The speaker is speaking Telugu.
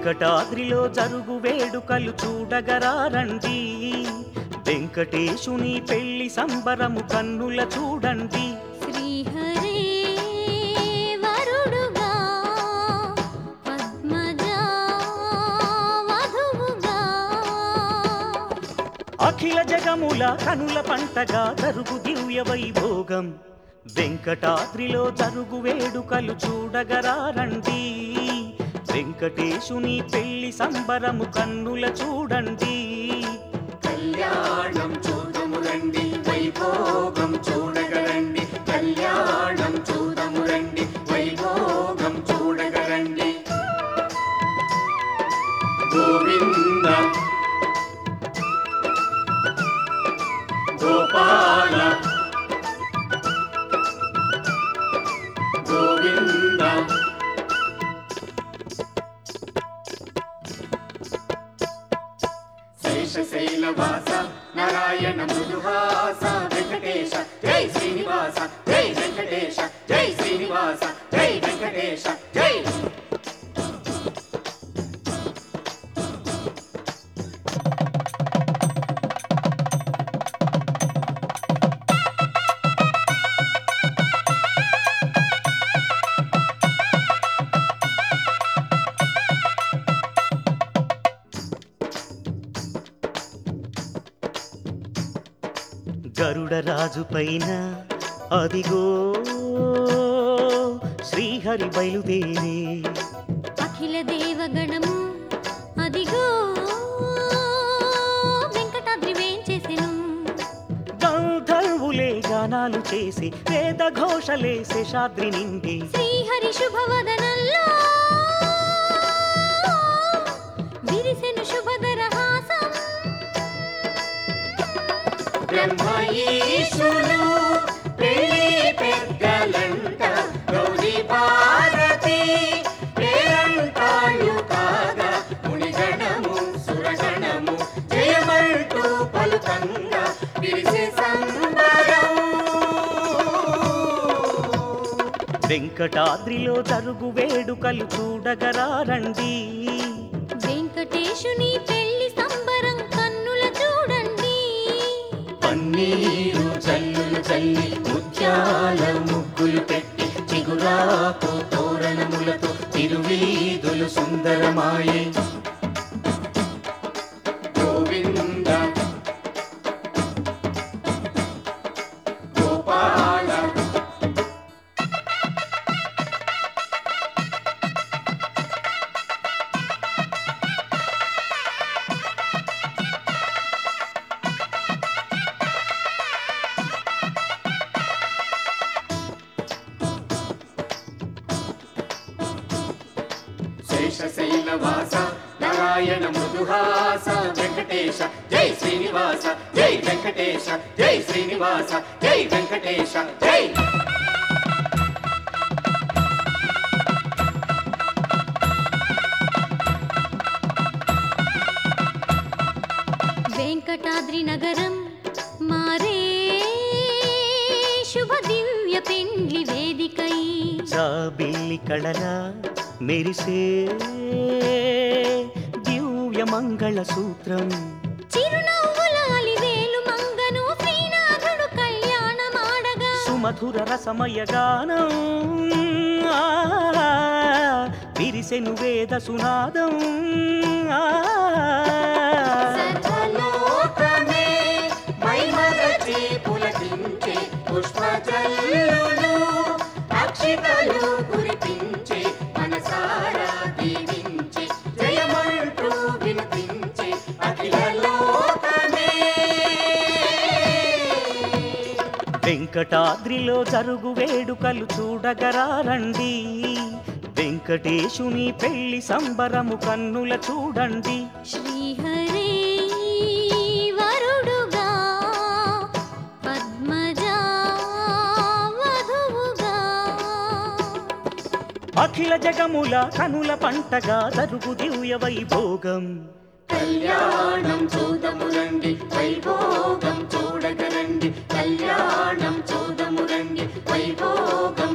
వెంకటాద్రిలో జరుగు వేడుకలు చూడగరారండి వెంకటేశుని పెళ్లి సంబరము కన్నుల చూడండి శ్రీహరే వరుడుగా పద్మజా వధువుగా అఖిల జగముల కనుల పంటగా జరుగు దివ్య వైభోగం వెంకటాద్రిలో జరుగు వేడుకలు చూడగరారండి వెంకటేశుని పెళ్లి సంబరము కన్నుల చూడండి కళ్యాణం చూడము రండి వైభోగం చూడగరండి కళ్యాణం చూడము రండి వైభోగం చూడగరండి గోవింద గోపాల గోవింద శేషశైలవాస నారాయణ మృదుహాస వెంకటేశ జై శ్రీనివాస జై వెంకటేశ జై శ్రీనివాస జై వెంకటేశ జై గరుడ రాజు పైన అదిగో శ్రీహరి బయలుదేరే అఖిల దేవగణము అదిగో వెంకటాద్రి వేంచేసెను గంధర్వులే గానాలు చేసి వేద ఘోషలే శేషాద్రి నిండి శ్రీహరి శుభవదనల్లో విరిసెను శుభదరహాసం బ్రహ్మ ఈశులు పెళ్లి పెద్దలంట గౌరీ భారతి పేరంటాళ్ళు కాగా మునిగణము సురగణము జయమంటూ పలుకంగా విరిసే సంబరం వెంకటాద్రిలో జరుగు వేడుకలు చూడగరారండి వెంకటేశుని పెళ్లి సంబరం కన్నుల చూడండి పన్నీరు చల్లులు చల్లి ముత్యాల ముగ్గులు పెట్టి చిగురాకు తోరణములతో తిరువీధులు సుందరమాయే గోవింద గోపాల శేషశైలవాస నారాయణ మృదుహాస వెంకటేశ జై శ్రీనివాస జై వెంకటేశ జై శ్రీనివాస జై వెంకటేశ జై వెంకటాద్రి నగరం మారే శుభ దివ్య పెండ్లి వేదికై జాబిల్లి కళలా మెరిసే దివ్య మంగళ సూత్రం చిరునవ్వుల అలివేలు మంగను శ్రీనాథుడు కళ్యాణమాడగా సుమధుర రసమయ గానం ఆ, విరిసెను వేద సునాదం ఆ, సర్వలోకమే మైమరచి పులకించే పుష్పజల్లులు అక్షితలు కురిపించే మనసారా దీవించే జయమంటూ వినిపించే అఖిల లోకమే వెంకటాద్రిలో జరుగు వేడుకలు చూడగరారండి వెంకటేశుని పెళ్లి సంబరము కన్నుల చూడండి శ్రీహరే వరుడుగా పద్మజా వధువుగా అఖిల జగముల కనుల పంటగా జరుగు దివ్య వైభోగం కళ్యాణం చూదము రండి వైభోగం చూడగరండి కళ్యాణం చూదము రండి వైభోగం